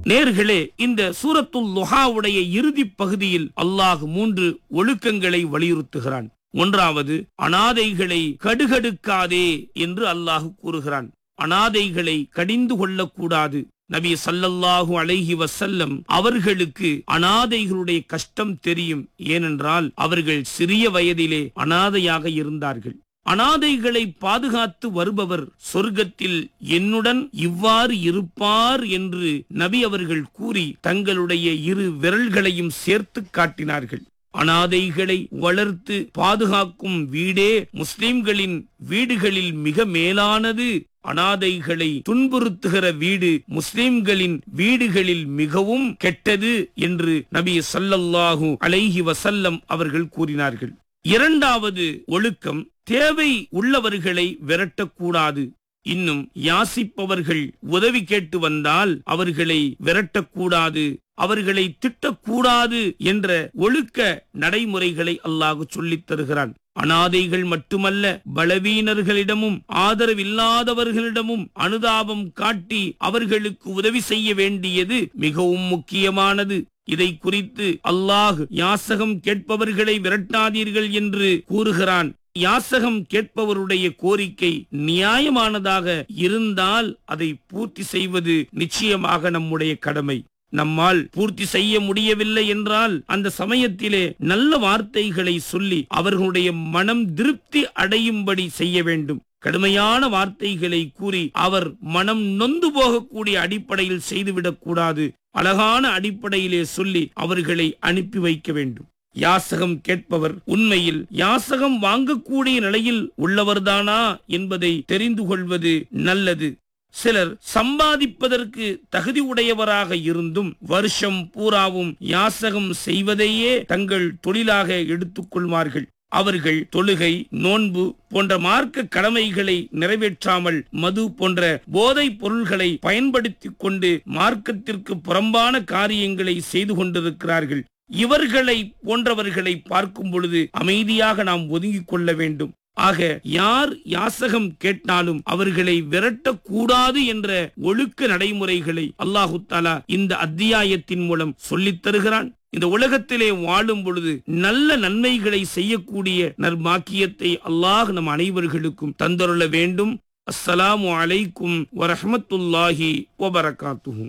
நேர்களே இந்த சூரத்துல் லுஹாவுடைய இறுதி பகுதியில் அல்லாஹ் மூன்று ஒழுக்கங்களை வலியுறுத்துகிறான் ஒன்றாவது அனாதைகளை கடுகடுக்காதே என்று அல்லாஹ் கூறுகிறான் அனாதைகளை கடிந்து கொள்ளக்கூடாது நபி சல்லல்லாஹு அலைஹி வசல்லம் அவர்களுக்கு அனாதைகளுடைய கஷ்டம் தெரியும் ஏனென்றால் அவர்கள் சிறிய வயதிலே அனாதையாக இருந்தார்கள் அனாதைகளை பாதுகாத்து வருபவர் சொர்க்கத்தில் என்னுடன் இவ்வாறு இருப்பார் என்று நபி அவர்கள் கூறி தங்களுடைய இரு விரல்களையும் சேர்த்து காட்டினார்கள் அனாதைகளை வளர்த்து பாதுகாக்கும் வீடே முஸ்லிம்களின் வீடுகளில் மிக மேலானது அனாதைகளை துன்புறுத்துகிற வீடு முஸ்லிம்களின் வீடுகளில் மிகவும் கெட்டது என்று நபி சல்லல்லாஹு அலைஹி வசல்லம் அவர்கள் கூறினார்கள் இரண்டாவது ஒழுக்கம் தேவை உள்ளவர்களை விரட்டக்கூடாது இன்னும் யாசிப்பவர்கள் உதவி கேட்டு வந்தால் அவர்களை விரட்டக்கூடாது அவர்களை திட்டக்கூடாது என்ற ஒழுக்க நடைமுறைகளை அல்லாஹ் சொல்லித் தருகிறான் அனாதைகள் மட்டுமல்ல பலவீனர்களிடமும் ஆதரவில்லாதவர்களிடமும் அனுதாபம் காட்டி அவர்களுக்கு உதவி செய்ய வேண்டியது மிகவும் முக்கியமானது இதை குறித்து அல்லாஹ் யாசகம் கேட்பவர்களை விரட்டாதீர்கள் என்று கூறுகிறான் யாசகம் கேட்பவருடைய கோரிக்கை நியாயமானதாக இருந்தால் அதை பூர்த்தி செய்வது நிச்சயமாக நம்முடைய கடமை நம்மால் பூர்த்தி செய்ய முடியவில்லை என்றால் அந்த சமயத்திலே நல்ல வார்த்தைகளை சொல்லி அவர்களுடைய மனம் திருப்தி அடையும்படி செய்ய வேண்டும் கடுமையான வார்த்தைகளை கூறி அவர் மனம் நொந்து போகக்கூடிய அடிப்படையில் செய்துவிடக் கூடாது அழகான அடிப்படையிலே சொல்லி அவர்களை அனுப்பி வைக்க வேண்டும் யாசகம் கேட்பவர் உண்மையில் யாசகம் வாங்கக்கூடிய நிலையில் உள்ளவர்தானா என்பதை தெரிந்து கொள்வது நல்லது சிலர் சம்பாதிப்பதற்கு தகுதி உடையவராக இருந்தும் வருஷம் பூராவும் யாசகம் செய்வதையே தங்கள் தொழிலாக எடுத்துக் கொள்வார்கள் அவர்கள் தொழுகை நோன்பு போன்ற மார்க்க கடமைகளை நிறைவேற்றாமல் மது போன்ற போதைப் பொருள்களை பயன்படுத்திக் கொண்டு மார்க்கத்திற்கு புறம்பான காரியங்களை செய்து கொண்டிருக்கிறார்கள் இவர்களை போன்றவர்களை பார்க்கும் பொழுது அமைதியாக நாம் ஒதுங்கிக் கொள்ள வேண்டும் ஆக யார் யாசகம் கேட்டாலும் அவர்களை விரட்டக்கூடாது என்ற ஒழுக்க நடைமுறைகளை அல்லாஹு தாலா இந்த அத்தியாயத்தின் மூலம் சொல்லித் தருகிறான் இந்த உலகத்திலே வாழும் பொழுது நல்ல நன்மைகளை செய்யக்கூடிய நற்பாக்கியத்தை அல்லாஹ் நம் அனைவர்களுக்கும் தந்தருள வேண்டும் அஸ்ஸலாமு அலைக்கும் வரஹமத்துல்லாஹி வபரகாத்துஹு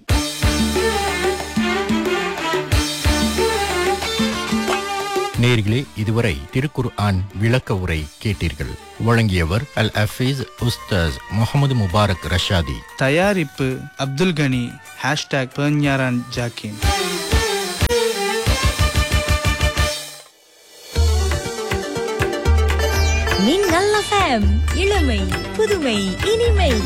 நேர்களே இதுவரை திருக்குர் ஆன் விளக்க உரை கேட்டீர்கள் வழங்கியவர் அல் அஃபீஸ் உஸ்தாஸ் முகமது முபாரக் ரஷாதி தயாரிப்பு அப்துல் கனி ஹேஷ்டாக் பெர்ஞாரான் ஜாக்கின் மின்னல் எஃப்எம் இளமை புதுமை இனிமை